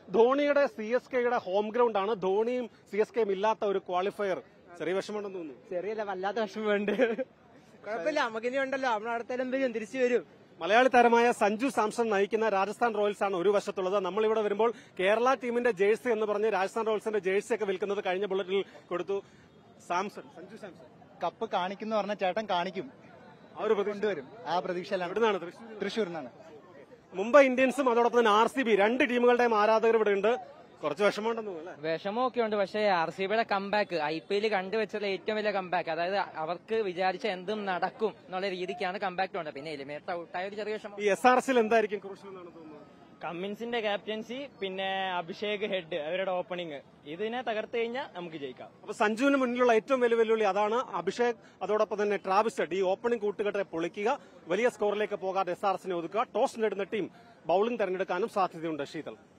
ധോണിയുടെ C S കെയുടെ home ground ആണ് ധോണിയും സി എസ് കെയും ഇല്ലാത്ത ഒരു ക്വാളിഫയർ ചെറിയ വിഷമമുണ്ടെന്ന് തോന്നുന്നു ചെറിയല്ല വല്ലാത്ത വിഷമമുണ്ട് കുഴപ്പമില്ല നമുക്കിനി ഉണ്ടല്ലോ നമ്മളടുത്തേലും വരും തിരിച്ചു വരും മലയാളി താരമായ സഞ്ജു സാംസൺ നയിക്കുന്ന രാജസ്ഥാൻ റോയൽസ് ആണ് ഒരു വശത്തുള്ളത് നമ്മൾ ഇവിടെ വരുമ്പോൾ കേരള ടീമിന്റെ ജേഴ്സി എന്ന് പറഞ്ഞ് രാജസ്ഥാൻ റോയൽസിന്റെ ജേഴ്സി ഒക്കെ വിൽക്കുന്നത് കഴിഞ്ഞ ബുള്ളറ്റിൽ കൊടുത്തു സാംസൺ സഞ്ജു സാംസൺ കപ്പ് കാണിക്കുന്ന പറഞ്ഞ ചേട്ടൻ കാണിക്കും ആ ഒരു പ്രതീക്ഷ കൊണ്ടുവരും ആ പ്രതീക്ഷയിലാണ് എവിടുന്നാണ് തൃശ്ശൂർ തൃശ്ശൂരിൽ നിന്നാണ് മുംബൈ ഇന്ത്യൻസും അതോടൊപ്പം തന്നെ ആർ സി ബി രണ്ട് ടീമുകളുടെയും ആരാധകർ ഇവിടെ ഉണ്ട് കുറച്ച് വിഷമമുണ്ടെന്ന് തോന്നുന്നു അല്ലേ വിഷമമൊക്കെ ഉണ്ട് പക്ഷേ ആർ സി ബിയുടെ കംബാക്ക് ഐ പി എൽ കണ്ടുവച്ചുള്ള ഏറ്റവും വലിയ കംബാക്ക് അതായത് അവർക്ക് വിചാരിച്ച എന്തും നടക്കും എന്നുള്ള രീതിക്കാണ് കംബാക്ക് ഉണ്ട് പിന്നെ എലിമിനേറ്റർ ഔട്ടായ ഒരു ചെറിയ വിഷമം ഈ എസ് ആർ എസിൽ എന്തായിരിക്കും ക്രൂഷ്യൽ എന്നാണ് തോന്നുന്നത് കമ്മിൻസിന്റെ ക്യാപ്റ്റൻസി പിന്നെ അഭിഷേക് ഹെഡ് അവരുടെ ഓപ്പണിംഗ് ഇതിനെ തകർത്ത് കഴിഞ്ഞാൽ നമുക്ക് ജയിക്കാം അപ്പൊ സഞ്ജുവിന് മുന്നിലുള്ള ഏറ്റവും വലിയ വെല്ലുവിളി അതാണ് അഭിഷേക് അതോടൊപ്പം തന്നെ ട്രാവിസ് ഹെഡ് ഈ ഓപ്പണിംഗ് കൂട്ടുകെട്ടെ പൊളിക്കുക വലിയ സ്കോറിലേക്ക് പോകാതെ എസ് ആർ എസിനെ ഒതുക്കുക ടോസ് നേടുന്ന ടീം ബൌളിംഗ് തെരഞ്ഞെടുക്കാനും സാധ്യതയുണ്ട് ശീതൽ